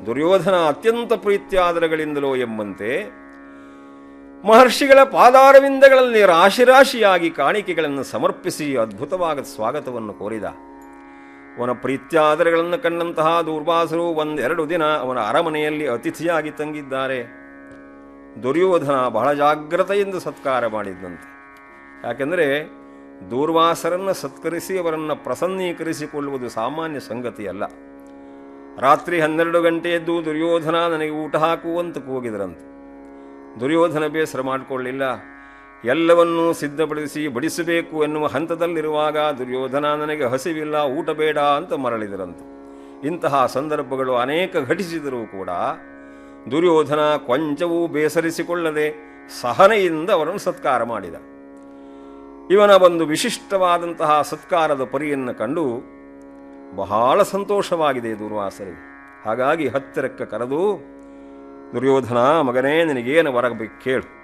ದುರ್ಯೋಧನ ಅತ್ಯಂತ ಪ್ರೀತ್ಯಾದರಗಳಿಂದಲೋ ಎಂಬಂತೆ ಮಹರ್ಷಿಗಳ ಪಾದಾರವಿಂದಗಳಲ್ಲಿ ರಾಶಿ ರಾಶಿಯಾಗಿ ಕಾಣಿಕೆಗಳನ್ನು ಸಮರ್ಪಿಸಿ ಅದ್ಭುತವಾದ ಸ್ವಾಗತವನ್ನು ಕೋರಿದ ಅವನ ಪ್ರೀತ್ಯಾದರಗಳನ್ನು ಕಂಡಂತಹ ದೂರ್ವಾಸರು ಒಂದೆರಡು ದಿನ ಅವನ ಅರಮನೆಯಲ್ಲಿ ಅತಿಥಿಯಾಗಿ ತಂಗಿದ್ದಾರೆ ದುರ್ಯೋಧನ ಬಹಳ ಜಾಗ್ರತೆಯಿಂದ ಸತ್ಕಾರ ಮಾಡಿದ್ದಂತೆ ಯಾಕೆಂದರೆ ದೂರ್ವಾಸರನ್ನು ಸತ್ಕರಿಸಿ ಅವರನ್ನು ಪ್ರಸನ್ನೀಕರಿಸಿಕೊಳ್ಳುವುದು ಸಾಮಾನ್ಯ ಸಂಗತಿಯಲ್ಲ ರಾತ್ರಿ ಹನ್ನೆರಡು ಗಂಟೆಯದ್ದು ದುರ್ಯೋಧನ ನನಗೆ ಊಟ ಹಾಕುವಂತ ಕೂಗಿದರಂತೆ ದುರ್ಯೋಧನ ಬೇಸರ ಮಾಡಿಕೊಳ್ಳಿಲ್ಲ ಎಲ್ಲವನ್ನೂ ಸಿದ್ಧಪಡಿಸಿ ಬಡಿಸಬೇಕು ಎನ್ನುವ ಹಂತದಲ್ಲಿರುವಾಗ ದುರ್ಯೋಧನ ನನಗೆ ಹಸಿವಿಲ್ಲ ಊಟ ಬೇಡ ಅಂತ ಮರಳಿದರಂತೆ ಇಂತಹ ಸಂದರ್ಭಗಳು ಅನೇಕ ಘಟಿಸಿದರೂ ಕೂಡ ದುರ್ಯೋಧನ ಕೊಂಚವೂ ಬೇಸರಿಸಿಕೊಳ್ಳದೆ ಸಹನೆಯಿಂದ ಅವರನ್ನು ಸತ್ಕಾರ ಮಾಡಿದ ಇವನ ಒಂದು ವಿಶಿಷ್ಟವಾದಂತಹ ಸತ್ಕಾರದ ಪರಿಯನ್ನು ಕಂಡು ಬಹಳ ಸಂತೋಷವಾಗಿದೆ ದುರ್ವಾಸರಿಗೆ ಹಾಗಾಗಿ ಹತ್ತಿರಕ್ಕೆ ಕರೆದು ದುರ್ಯೋಧನ ಮಗನೇ ನಿನಗೇನು ವರ ಬೇಕು ಕೇಳು